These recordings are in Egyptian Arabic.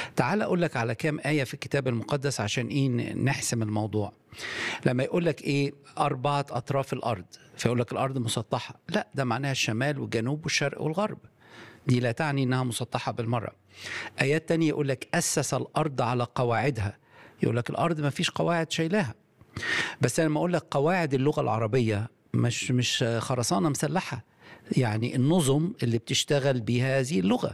تعال اقول لك على كام ايه في الكتاب المقدس عشان ايه ن- نحسم الموضوع لما يقول لك ايه اربعه اطراف الارض فيقول لك الارض مسطحه لا ده معناها الشمال والجنوب والشرق والغرب دي لا تعني انها مسطحه بالمره ايات تانية يقول لك اسس الارض على قواعدها يقول لك الارض ما فيش قواعد شايلاها بس انا لما اقول لك قواعد اللغه العربيه مش مش خرسانه مسلحه يعني النظم اللي بتشتغل بها هذه اللغه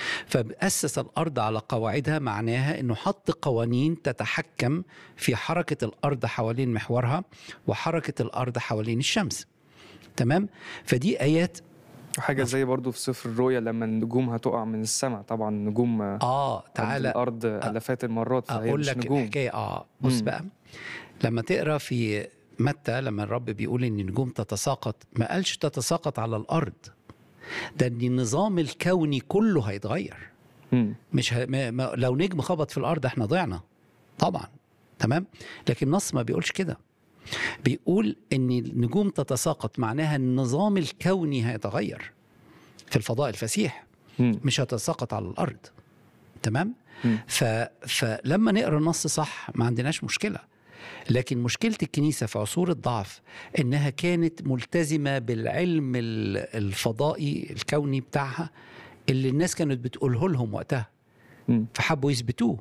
فأسس الأرض على قواعدها معناها أنه حط قوانين تتحكم في حركة الأرض حوالين محورها وحركة الأرض حوالين الشمس تمام فدي آيات وحاجه زي برضو في سفر الرؤيا لما النجوم هتقع من السماء طبعا نجوم آه آه تعالى تعالى الارض الافات المرات فهي اقول مش لك نجوم الحكايه اه بص مم. بقى لما تقرا في متى لما الرب بيقول ان النجوم تتساقط ما قالش تتساقط على الارض ده ان النظام الكوني كله هيتغير مم. مش ه... ما... ما... لو نجم خبط في الارض احنا ضعنا طبعا تمام لكن النص ما بيقولش كده بيقول ان النجوم تتساقط معناها النظام الكوني هيتغير في الفضاء الفسيح مم. مش هتتساقط على الارض تمام مم. ف... فلما نقرا النص صح ما عندناش مشكله لكن مشكله الكنيسه في عصور الضعف انها كانت ملتزمه بالعلم ال- الفضائي الكوني بتاعها اللي الناس كانت بتقوله لهم وقتها مم. فحبوا يثبتوه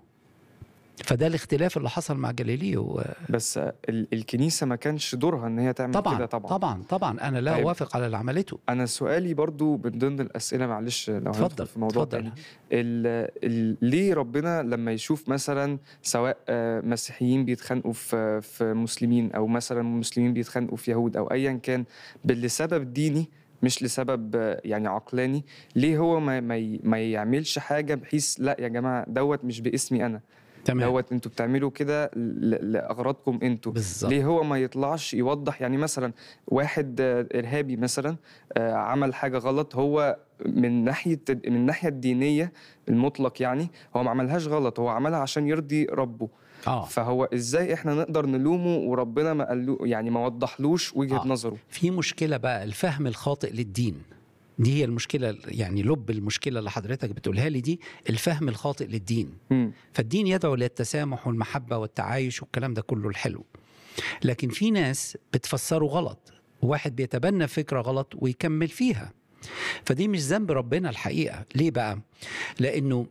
فده الاختلاف اللي حصل مع جاليليو بس آه، ال- الكنيسه ما كانش دورها ان هي تعمل طبعا كده طبعا طبعا طبعا انا لا طيب. اوافق على اللي عملته انا سؤالي برضو من ضمن الاسئله معلش لو هندخل اتفضل في موضوع اتفضل تاني ال ال ليه ربنا لما يشوف مثلا سواء آه، مسيحيين بيتخانقوا في في مسلمين او مثلا مسلمين بيتخانقوا في يهود او ايا كان بل- لسبب ديني مش لسبب آه، يعني عقلاني ليه هو ما ما, ي- ما يعملش حاجه بحيث لا يا جماعه دوت مش باسمي انا تمام دوت انتوا بتعملوا كده ل- لاغراضكم انتوا بالظبط ليه هو ما يطلعش يوضح يعني مثلا واحد آه، ارهابي مثلا آه، عمل حاجه غلط هو من ناحيه من الناحيه الدينيه المطلق يعني هو ما عملهاش غلط هو عملها عشان يرضي ربه اه فهو ازاي احنا نقدر نلومه وربنا ما قالو يعني ما وضحلوش وجهه آه. نظره في مشكله بقى الفهم الخاطئ للدين دي هي المشكله يعني لب المشكله اللي حضرتك بتقولها لي دي الفهم الخاطئ للدين مم. فالدين يدعو للتسامح والمحبة والتعايش والكلام ده كله الحلو لكن في ناس بتفسره غلط واحد بيتبنى فكرة غلط ويكمل فيها فدي مش ذنب ربنا الحقيقة ليه بقى؟ لأنه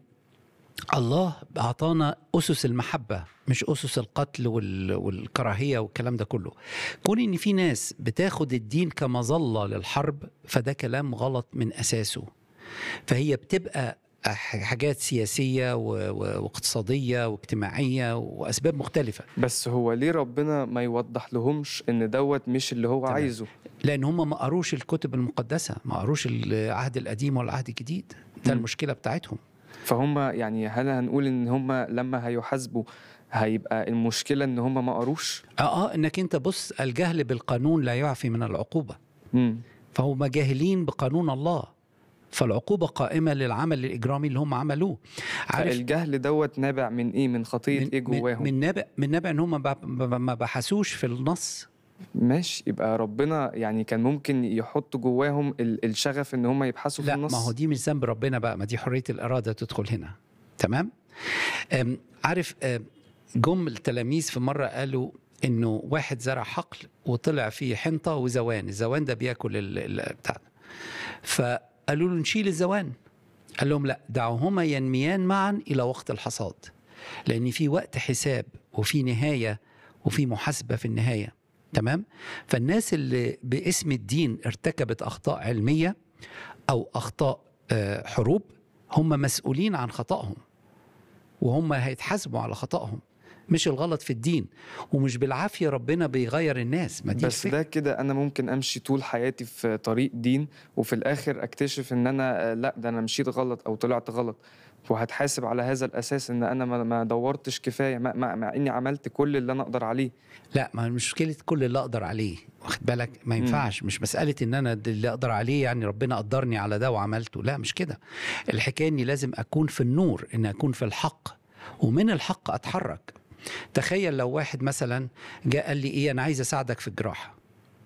الله أعطانا أسس المحبة مش أسس القتل وال... والكراهية والكلام ده كله كون إن في ناس بتاخد الدين كمظلة للحرب فده كلام غلط من أساسه فهي بتبقى ح- حاجات سياسية و... و... واقتصادية واجتماعية وأسباب مختلفة بس هو ليه ربنا ما يوضح لهمش ان دوت مش اللي هو تمام. عايزه لأن هم ما قروش الكتب المقدسة ما قروش العهد القديم ولا العهد الجديد ده مم. المشكلة بتاعتهم فهم يعني هل هنقول ان هم لما هيحاسبوا هيبقى المشكله ان هم ما قروش اه اه انك انت بص الجهل بالقانون لا يعفي من العقوبة مم. فهم جاهلين بقانون الله فالعقوبة قائمة للعمل الإجرامي اللي هم عملوه عارف الجهل دوت نابع من ايه من خطيه من, ايه من, جواهم من نابع من نابع ان هم ما- ما ما بحثوش في النص ماشي يبقى ربنا يعني كان ممكن يحط جواهم ال- الشغف ان هم يبحثوا في لا النص ما هو دي مش ذنب ربنا بقى ما دي حريه الاراده تدخل هنا تمام أم، عارف أم، جم التلاميذ في مره قالوا انه واحد زرع حقل وطلع فيه حنطه وزوان الزوان ده بياكل ال- ال- بتاع ده. فقالوا له نشيل الزوان قال لهم لا دعوهما ينميان معا الى وقت الحصاد لان في وقت حساب وفي نهايه وفي محاسبه في النهايه تمام فالناس اللي باسم الدين ارتكبت اخطاء علميه او اخطاء آه، حروب هم مسؤولين عن خطأهم وهم هيتحاسبوا على خطأهم مش الغلط في الدين ومش بالعافيه ربنا بيغير الناس ما دي بس الفكرة. ده كده انا ممكن امشي طول حياتي في طريق دين وفي الاخر اكتشف ان انا آه، لا ده انا مشيت غلط او طلعت غلط وهتحاسب على هذا الاساس ان انا ما- ما دورتش كفايه مع, مع, مع اني عملت كل اللي انا اقدر عليه لا ما مشكلة كل اللي أقدر عليه واخد بالك ما ينفعش مش مسألة إن أنا ده اللي أقدر عليه يعني ربنا قدرني على ده وعملته لا مش كده الحكاية إني لازم أكون في النور إن أكون في الحق ومن الحق أتحرك تخيل لو واحد مثلا جاء قال لي إيه أنا عايز أساعدك في الجراحة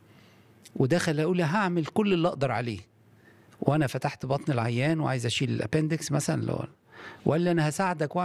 ودخل يقول لي هعمل كل اللي أقدر عليه وأنا فتحت بطن العيان وعايز أشيل الأبندكس مثلا لو وقال لي أنا هساعدك وأعمل